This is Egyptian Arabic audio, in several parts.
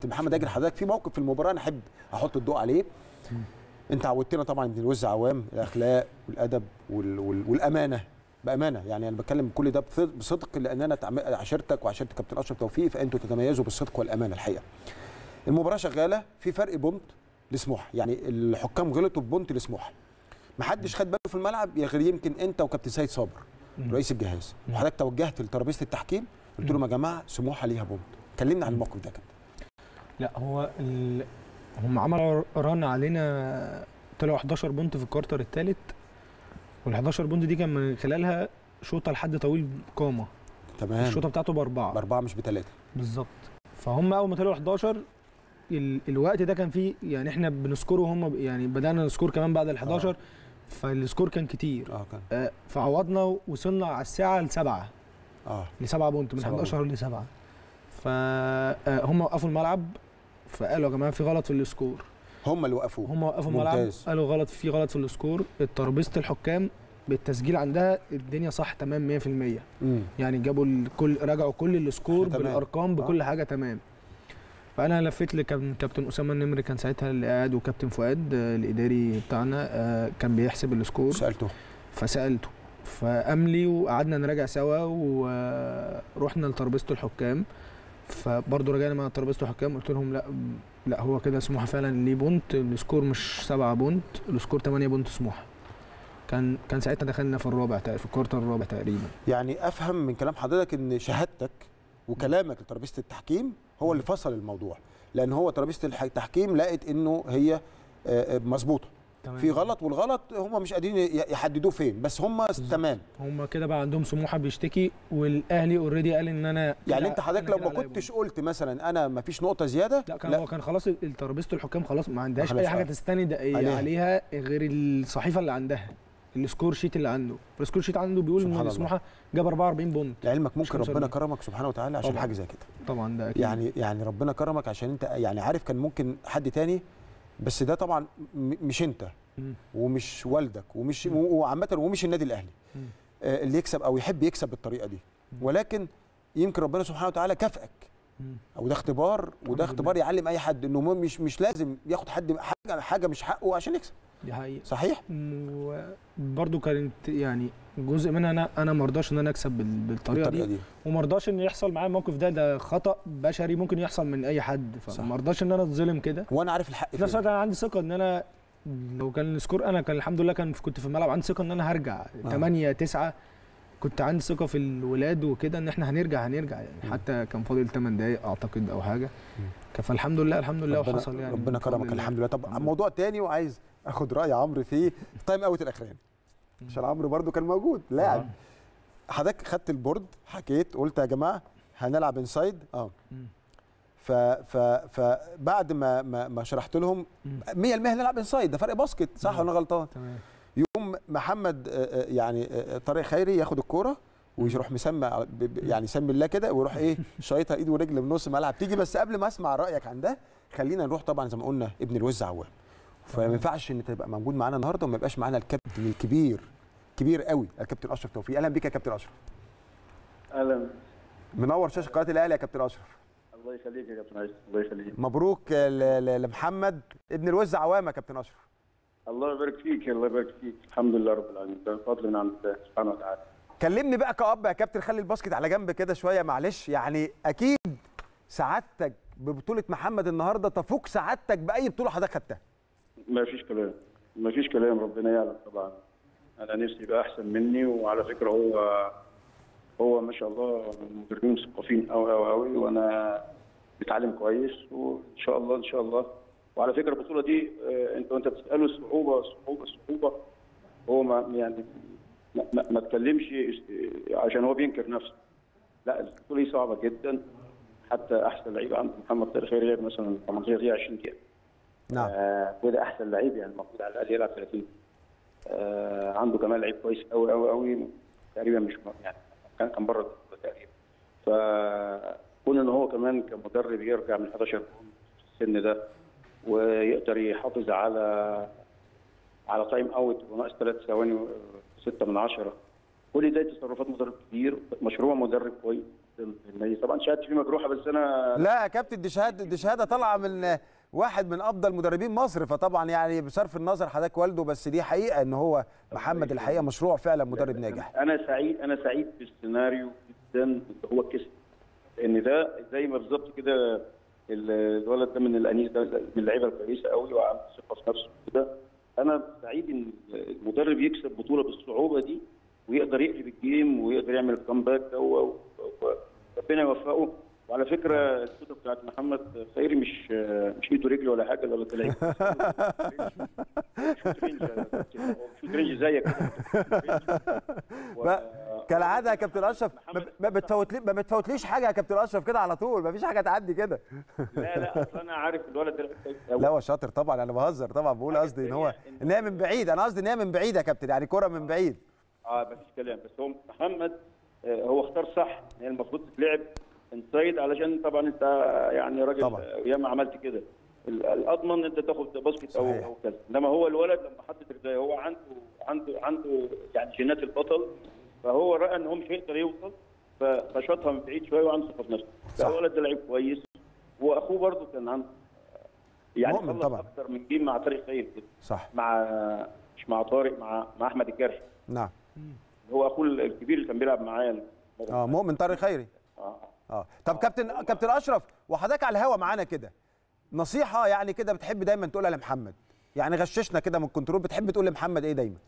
كابتن محمد اجل حضرتك في موقف في المباراه انا احب احط الضوء عليه انت عودتنا طبعا ان الوز عوام الاخلاق والادب وال... وال... والامانه بامانه يعني انا بتكلم كل ده بص- بصدق لان انا تعم- عاشرتك وعاشرت كابتن اشرف توفيق فانتوا تتميزوا بالصدق والامانه الحقيقه المباراه شغاله في فرق بونت لسموحه يعني الحكام غلطوا ببونت لسموحه محدش خد باله في الملعب يا غير يمكن انت وكابتن سيد صابر رئيس الجهاز وحضرتك توجهت لترابيزه التحكيم قلت لهم يا جماعه سموحه ليها بونت كلمنا عن الموقف ده كده لا هو ال... هم عملوا رن علينا طلعوا 11 بونت في الكوارتر الثالث وال 11 بونت دي كان من خلالها شوطه لحد طويل قامه تمام الشوطه بتاعته باربعه باربعه مش بثلاثه بالظبط فهم اول ما طلعوا 11 ال... الوقت ده كان فيه يعني احنا بنسكور وهم ب... يعني بدانا نسكور كمان بعد ال 11 فالسكور كان كتير اه كان آه فعوضنا وصلنا على الساعه لسبعه اه لسبعه بونت من سبعة 11 لسبعه فهم وقفوا الملعب فقالوا يا جماعه في غلط في السكور هم اللي وقفوه هم وقفوا الملعب ممتاز. قالوا غلط في غلط في السكور ترابيزه الحكام بالتسجيل عندها الدنيا صح تمام 100% امم يعني جابوا الكل راجعوا كل السكور تمام. بالارقام بكل حاجه تمام فانا لفيت لكابتن كابتن اسامه النمري كان ساعتها اللي قاعد وكابتن فؤاد آه، الاداري بتاعنا آه، كان بيحسب السكور سالته فسالته فقام لي وقعدنا نراجع سوا ورحنا لترابيزه الحكام فبرضه رجعنا مع ترابيزه الحكام قلت لهم لا لا هو كده سموحه فعلا ليه بونت السكور مش سبعة بونت السكور 8 بونت سموحه كان كان ساعتها دخلنا في الرابع تق- في الكوارتر الرابع تقريبا يعني افهم من كلام حضرتك ان شهادتك وكلامك لترابيزه التحكيم هو اللي فصل الموضوع لان هو ترابيزه الح- التحكيم لقت انه هي آه، آه، مظبوطه في غلط والغلط هم مش قادرين ي- يحددوه فين بس هم تمام هم كده بقى عندهم سموحه بيشتكي والاهلي اوريدي قال ان انا يعني كده- انت حضرتك أنا لو كده ما عليا كنتش قلت مثلا انا ما فيش نقطه زياده لا كان هو كان خلاص ال- ترابيزه الحكام خلاص ما عندهاش خلاص اي حاجه آه. تستند عليها. عليها, عليها غير الصحيفه اللي عندها السكور شيت اللي عنده السكور شيت عنده بيقول سبحان ان الله. سموحه جاب 44 بونت لعلمك مش ممكن ربنا مسلم. كرمك سبحانه وتعالى عشان طبعاً. حاجه زي كده طبعا ده اكيد يعني يعني ربنا كرمك عشان انت يعني عارف كان ممكن حد تاني بس ده طبعا م- مش انت مم. ومش والدك ومش وعامه ومش النادي الاهلي مم. آه، اللي يكسب او يحب يكسب بالطريقه دي ولكن يمكن ربنا سبحانه وتعالى كافئك مم. او ده اختبار وده لله. اختبار يعلم اي حد انه م- مش مش لازم ياخد حد حاجه حاجه مش حقه عشان يكسب دي حقيقه صحيح وبرده كانت يعني جزء منها انا انا ما ارضاش ان انا اكسب بال- بالطريقه بالطريقه دي دي وما ارضاش ان يحصل معايا الموقف ده ده خطا بشري ممكن يحصل من اي حد صح. فما ارضاش ان انا اتظلم كده وانا عارف الحق في نفس فين. الوقت انا عندي ثقه ان انا لو كان السكور انا كان الحمد لله كان كنت في الملعب عندي ثقه ان انا هرجع 8 9 كنت عندي ثقه في الولاد وكده ان احنا هنرجع هنرجع يعني حتى كان فاضل 8 دقائق اعتقد او حاجه فالحمد لله الحمد لله ربنا, وحصل يعني ربنا بفضل كرمك الله. الحمد لله طب موضوع تاني وعايز اخد راي عمرو فيه التايم اوت الاخراني عشان عمرو برده كان موجود لاعب حضرتك خدت البورد حكيت قلت يا جماعه هنلعب انسايد اه مم. ف ف فبعد ما ما, ما شرحت لهم 100% هنلعب انسايد ده فرق باسكت صح ولا أنا غلطان تمام يقوم محمد آه، آه، يعني آه، طارق خيري ياخد الكوره ويروح مسمى على- ب- ب- يعني يسمي الله كده ويروح ايه شايطها ايد ورجل من نص الملعب تيجي بس قبل ما اسمع رايك عن ده خلينا نروح طبعا زي ما قلنا ابن الوز عوام فما ينفعش ان تبقى موجود معانا النهارده وما يبقاش معانا الكابتن الكبير كبير قوي الكابتن اشرف توفيق اهلا بيك يا كابتن اشرف اهلا منور شاشه قناه الاهلي يا كابتن اشرف الله يخليك يا كابتن عيسى الله يخليك مبروك ل- ل- لمحمد ابن الوز عوام يا كابتن اشرف الله يبارك فيك الله يبارك فيك الحمد لله رب العالمين ده فضل من عند الله سبحانه وتعالى كلمني بقى كأب يا كابتن خلي الباسكت على جنب كده شويه معلش يعني اكيد سعادتك ببطوله محمد النهارده تفوق سعادتك باي بطوله حضرتك خدتها ما فيش كلام ما فيش كلام ربنا يعلم طبعا انا نفسي يبقى احسن مني وعلى فكره هو هو ما شاء الله مدربين مثقفين قوي قوي قوي وانا بتعلم كويس وان شاء الله ان شاء الله وعلى فكره البطوله دي آه، انت وانت بتساله الصعوبه الصعوبه الصعوبه هو ما يعني ما, ما, ما تكلمش عشان هو بينكر نفسه لا البطوله دي صعبه جدا حتى احسن لعيب عند محمد طارق خيري لعب مثلا 18 دقيقه 20 دقيقه نعم آه وده احسن لعيب يعني المفروض على الاقل يلعب 30 آه عنده كمان لعيب كويس قوي قوي قوي تقريبا مش م- يعني كان كان بره البطولة تقريبا فكون ان هو كمان كمدرب يرجع من 11 جول في السن ده ويقدر يحافظ على على تايم اوت وناقص ثلاث ثواني و- ستة من عشرة كل ده تصرفات مدرب كبير مشروع مدرب كويس جدا ان هي طبعا شهادتي فيه مجروحه بس انا لا يا كابتن دي شهاده دي شهاده طالعه من واحد من افضل مدربين مصر فطبعا يعني بصرف النظر حضرتك والده بس دي حقيقه ان هو محمد الحقيقه مشروع فعلا مدرب ناجح انا سعيد انا سعيد بالسيناريو جدا اللي هو كسب لان ده زي ما بالظبط كده ال- الولد ده من الانيس ده من اللعيبه الكويسه قوي وعنده ثقه في نفسه كده انا سعيد ان المدرب يكسب بطوله بالصعوبه دي ويقدر يقلب الجيم ويقدر يعمل الكامباك ده و- و- و- ربنا يوفقه وعلى فكره الصوره بتاعت محمد خيري مش مش ايده رجل ولا حاجه ولا طلع شوت رينج شوت رينج زيك بقى كالعاده يا كابتن اشرف ما- ما بتفوتلي ما بتفوتليش حاجه يا كابتن اشرف كده على طول ما فيش حاجه تعدي كده لا لا اصل انا عارف الولد ده لعيب كويس أوي. لا هو شاطر طبعا انا بهزر طبعا بقول قصدي ان هو ان هي من بعيد انا قصدي ان هي من بعيد يا كابتن يعني كره من بعيد اه مفيش كلام بس هو محمد آه، هو اختار صح هي المفروض تتلعب انسايد علشان طبعا انت يعني راجل طبعا. آه، ياما عملت كده ال- الاضمن انت تاخد باسكت او صحيح. او كذا انما هو الولد لما حط رجليه هو عنده عنده عنده يعني جينات البطل فهو راى ان هو مش هيقدر يوصل ف- فشاطها من بعيد شويه وعنده ثقه في نفسه صح. الولد ده لعيب كويس واخوه برضه كان عنده يعني مؤمن خلص طبعا. اكتر من جيم مع طارق خير كده صح مع مش مع طارق مع مع احمد الجرحي نعم هو اخوه الكبير اللي كان بيلعب معايا اه مؤمن طارق خيري اه اه طب كابتن كابتن اشرف وحضرتك على الهوا معانا كده نصيحه يعني كده بتحب دايما تقولها لمحمد يعني غششنا كده من الكنترول بتحب تقول لمحمد ايه دايما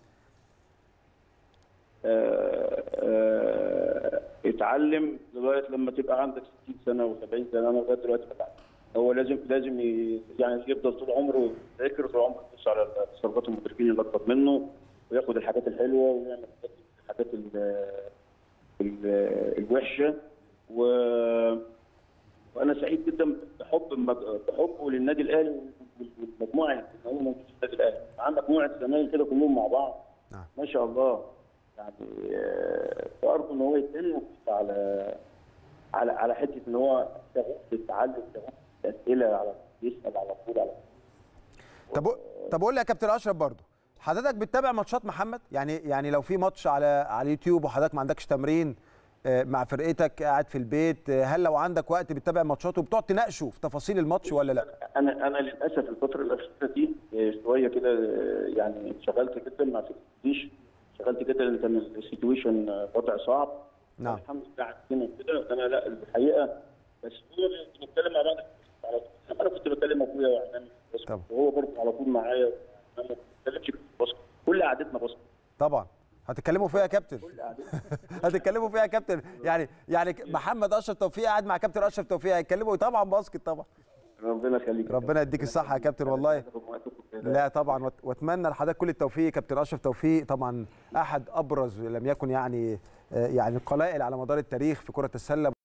آه، آه، اتعلم لغايه لما تبقى عندك 60 سنه و70 سنه انا لغايه دلوقتي بتعلم هو لازم لازم ي- يعني يفضل طول عمره يذاكر طول عمره يبص على تصرفات المدربين اللي اكبر منه وياخد الحاجات الحلوه ويعمل الحاجات- الحاجات ال- ال- الوحشه و وانا سعيد جدا بحب المج- بحبه للنادي الاهلي والمجموعه اللي هو موجود في النادي الاهلي معاه مجموعه زمايل كده كلهم مع بعض نعم. ما شاء الله يعني آه، فارجو ان هو يتم على على على حته ان هو شغوف للتعلم شغوف الاسئله على يسال على طول على طب طب قول لي يا كابتن اشرف برضو حضرتك بتتابع ماتشات محمد يعني يعني لو في ماتش على على اليوتيوب وحضرتك ما عندكش تمرين آه، مع فرقتك قاعد في البيت آه، هل لو عندك وقت بتتابع ماتشاته وبتقعد تناقشه في تفاصيل الماتش ولا لا انا انا للاسف الفتره الاخيره دي آه، شويه كده آه، يعني انشغلت جدا مع فكره الجيش انشغلت جدا لان كان السيتويشن آه، وضع صعب نعم. الحمد لله عدينا كده انا لا الحقيقه بس هو بنتكلم مع بعض على طول انا كنت بكلم اخويا وعنامي في الباسكت، طبعا. وهو برضه على طول معايا انا ما بنتكلمش في الباسكت كل قعدتنا باسكت طبعا هتتكلموا فيها يا كابتن كل قعدتنا هتتكلموا فيها يا كابتن يعني يعني ك- محمد اشرف توفيق قاعد مع كابتن اشرف توفيق هيتكلموا طبعا باسكت طبعا ربنا يخليك ربنا يديك الصحه يا كابتن والله لا طبعا وات- واتمنى لحضرتك كل التوفيق كابتن اشرف توفيق طبعا احد ابرز لم يكن يعني آه، يعني القلائل على مدار التاريخ في كره السله